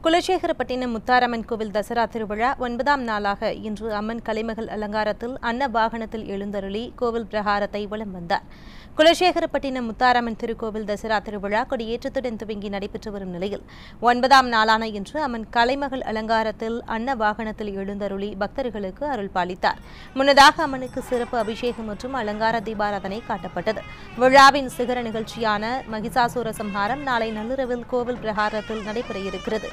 குலசேகரப்பட்டினம் முத்தாரம்மன் கோவில் தசரா திருவிழா ஒன்பதாம் நாளாக இன்று அம்மன் கலைமகள் அலங்காரத்தில் அன்ன வாகனத்தில் எழுந்தருளி கோவில் பிரகாரத்தை வலம் வந்தார் குலசேகரப்பட்டினம் முத்தாரம்மன் திருக்கோவில் தசரா திருவிழா கொடியேற்றத்துடன் துவங்கி நடைபெற்று வரும் நிலையில் ஒன்பதாம் நாளான இன்று அம்மன் கலைமகள் அலங்காரத்தில் அன்ன வாகனத்தில் எழுந்தருளி பக்தர்களுக்கு அருள் பாலித்தார் முன்னதாக அம்மனுக்கு சிறப்பு அபிஷேகம் மற்றும் அலங்கார தீபாராதனை காட்டப்பட்டது விழாவின் சிகர நிகழ்ச்சியான மகிஷாசூர சம்ஹாரம் நாளை நள்ளிரவில் கோவில் பிரகாரத்தில் நடைபெற இருக்கிறது